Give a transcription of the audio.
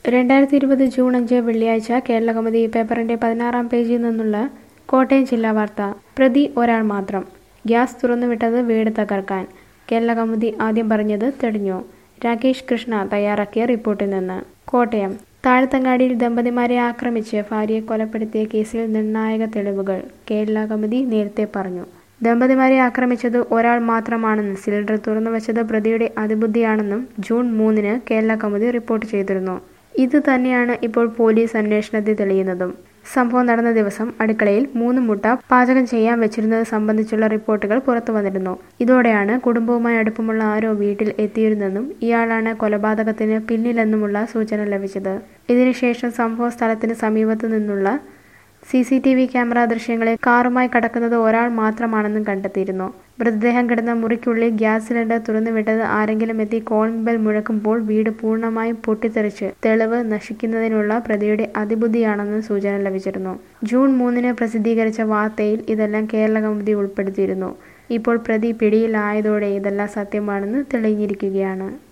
രണ്ടായിരത്തി ഇരുപത് ജൂൺ അഞ്ച് വെള്ളിയാഴ്ച കേരള കൗമുദി പേപ്പറിന്റെ പതിനാറാം പേജിൽ നിന്നുള്ള കോട്ടയം ജില്ലാ വാർത്ത പ്രതി ഒരാൾ മാത്രം ഗ്യാസ് തുറന്നുവിട്ടത് വീട് തകർക്കാൻ കേരള കൗമുദി ആദ്യം പറഞ്ഞത് തെളിഞ്ഞു രാകേഷ് കൃഷ്ണ തയ്യാറാക്കിയ റിപ്പോർട്ടിൽ നിന്ന് കോട്ടയം താഴത്തങ്ങാടിയിൽ ദമ്പതിമാരെ ആക്രമിച്ച് ഭാര്യയെ കൊലപ്പെടുത്തിയ കേസിൽ നിർണായക തെളിവുകൾ കേരള കൗമുദി നേരത്തെ പറഞ്ഞു ദമ്പതിമാരെ ആക്രമിച്ചത് ഒരാൾ മാത്രമാണെന്നും സിലിണ്ടർ തുറന്നുവച്ചത് പ്രതിയുടെ അതിബുദ്ധിയാണെന്നും ജൂൺ മൂന്നിന് കേരള കൗമുദി റിപ്പോർട്ട് ചെയ്തിരുന്നു ഇത് തന്നെയാണ് ഇപ്പോൾ പോലീസ് അന്വേഷണത്തിൽ തെളിയുന്നതും സംഭവം നടന്ന ദിവസം അടുക്കളയിൽ മൂന്ന് മുട്ട പാചകം ചെയ്യാൻ വെച്ചിരുന്നത് സംബന്ധിച്ചുള്ള റിപ്പോർട്ടുകൾ പുറത്തു വന്നിരുന്നു ഇതോടെയാണ് കുടുംബവുമായി അടുപ്പമുള്ള ആരോ വീട്ടിൽ എത്തിയിരുന്നെന്നും ഇയാളാണ് കൊലപാതകത്തിന് പിന്നിലെന്നുമുള്ള സൂചന ലഭിച്ചത് ഇതിനുശേഷം സംഭവ സ്ഥലത്തിന് സമീപത്തു നിന്നുള്ള C C T V camera ദൃശ്യങ്ങളിൽ കാറുമായി കടക്കുന്നത് ഒരാൾ മാത്രമാണെന്നും കണ്ടെത്തിയിരുന്നു മൃതദേഹം കിടന്ന മുറിക്കുള്ളിൽ ഗ്യാസ് സിലിണ്ടർ തുറന്നുവിട്ടത് ആരെങ്കിലും എത്തി കോളിംഗ് ബെൽ മുഴക്കുമ്പോൾ വീട് പൂർണ്ണമായും പൊട്ടിത്തെറിച്ച് തെളിവ് നശിക്കുന്നതിനുള്ള പ്രതിയുടെ അതിബുദ്ധിയാണെന്നും സൂചന ലഭിച്ചിരുന്നു ജൂൺ മൂന്നിന് പ്രസിദ്ധീകരിച്ച വാർത്തയിൽ ഇതെല്ലാം കേരള കൗമുദി ഉൾപ്പെടുത്തിയിരുന്നു ഇപ്പോൾ പ്രതി പിടിയിലായതോടെ ഇതെല്ലാം സത്യമാണെന്ന് തെളിഞ്ഞിരിക്കുകയാണ്